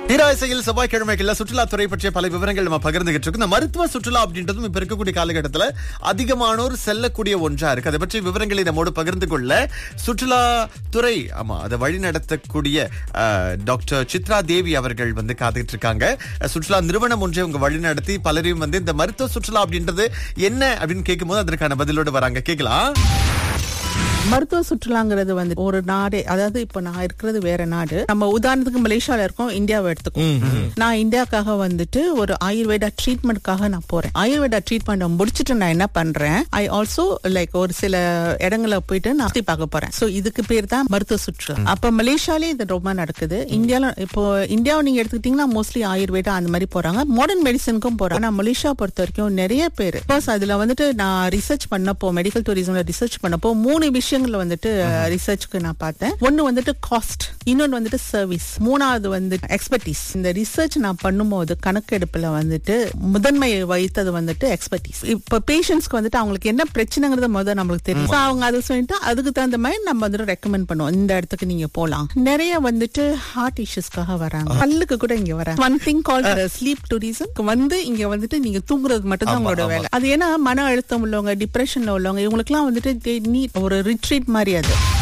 நீராசையில் செவ்வாய்க்கிழமைகள்ல சுற்றுலாத்துறை பற்றிய பல விவரங்கள் நம்ம பகிர்ந்துகிட்டு இருக்கோம் இந்த மருத்துவ சுற்றுலா அப்படின்றதும் இப்ப இருக்கக்கூடிய காலகட்டத்துல அதிகமானோர் செல்லக்கூடிய ஒன்றா இருக்கு அதை பற்றிய விவரங்களை நம்மோடு பகிர்ந்து கொள்ள சுற்றுலா துறை ஆமா அதை வழி நடத்தக்கூடிய அஹ், டாக்டர் சித்ரா தேவி அவர்கள் வந்து காத்துக்கிட்டு இருக்காங்க அஹ், சுற்றுலா நிறுவனம் ஒன்றை அவங்க வழி நடத்தி பலரையும் வந்து இந்த மருத்துவ சுற்றுலா அப்படின்றது என்ன அப்படின்னு கேட்கும்போது அதற்கான பதிலோடு வராங்க கேட்கலாம் மருத்துவ சுற்றுலாங்கிறது வந்து ஒரு நாடு அதாவது இப்ப நான் இருக்கிறது வேற நாடு நம்ம உதாரணத்துக்கு மலேசியால இருக்கோம் இந்தியாவை எடுத்துக்கோம் நான் இந்தியாக்காக வந்துட்டு ஒரு ஆயுர்வேதா ட்ரீட்மெண்ட்காக நான் போறேன் ஆயுர்வேதா ட்ரீட்மெண்ட் முடிச்சிட்டு நான் என்ன பண்றேன் ஐ ஆல்சோ லைக் ஒரு சில இடங்களை போயிட்டு நான் சுத்தி பார்க்க போறேன் சோ இதுக்கு பேர் தான் மருத்துவ சுற்றுலா அப்ப மலேசியாலே இது ரொம்ப நடக்குது இந்தியால இப்போ இந்தியாவை நீங்க எடுத்துக்கிட்டீங்கன்னா மோஸ்ட்லி ஆயுர்வேதா அந்த மாதிரி போறாங்க மாடர்ன் மெடிசனுக்கும் போறாங்க ஆனா மலேசியா பொறுத்த வரைக்கும் நிறைய பேர் பிகாஸ் அதுல வந்துட்டு நான் ரிசர்ச் பண்ணப்போ மெடிக்கல் டூரிசம்ல ரிசர்ச் பண்ணப்போ மூணு விஷயங்கள்ல வந்துட்டு ரிசர்ச்க்கு நான் பார்த்தேன் ஒன்னு வந்துட்டு காஸ்ட் இன்னொன்னு வந்துட்டு சர்வீஸ் மூணாவது வந்து எக்ஸ்பர்டீஸ் இந்த ரிசர்ச் நான் பண்ணும்போது கணக்கெடுப்புல வந்துட்டு முதன்மை வைத்தது வந்துட்டு எக்ஸ்பர்டீஸ் இப்ப பேஷண்ட்ஸ்க்கு வந்துட்டு அவங்களுக்கு என்ன பிரச்சனைங்கிறது முதல்ல நம்மளுக்கு தெரியும் So அவங்க அதை சொல்லிட்டு அதுக்கு தகுந்த மாதிரி நம்ம வந்துட்டு ரெக்கமெண்ட் பண்ணுவோம் இந்த இடத்துக்கு நீங்க போலாம் நிறைய வந்துட்டு ஹார்ட் இஷ்யூஸ்க்காக வராங்க பல்லுக்கு கூட இங்க வராங்க one thing call sleep tourism வந்து இங்க வந்துட்டு நீங்க தூங்குறது மட்டும் தான் ஆமா, உங்களோட ஆமா. வேலை அது ஏன்னா மன அழுத்தம் உள்ளவங்க டிப்ரெஷன்ல உள்ளவங்க இவங்களுக்குலாம் வந்துட்டு they need ஒரு ரிட்ரீட் மாதிரி அது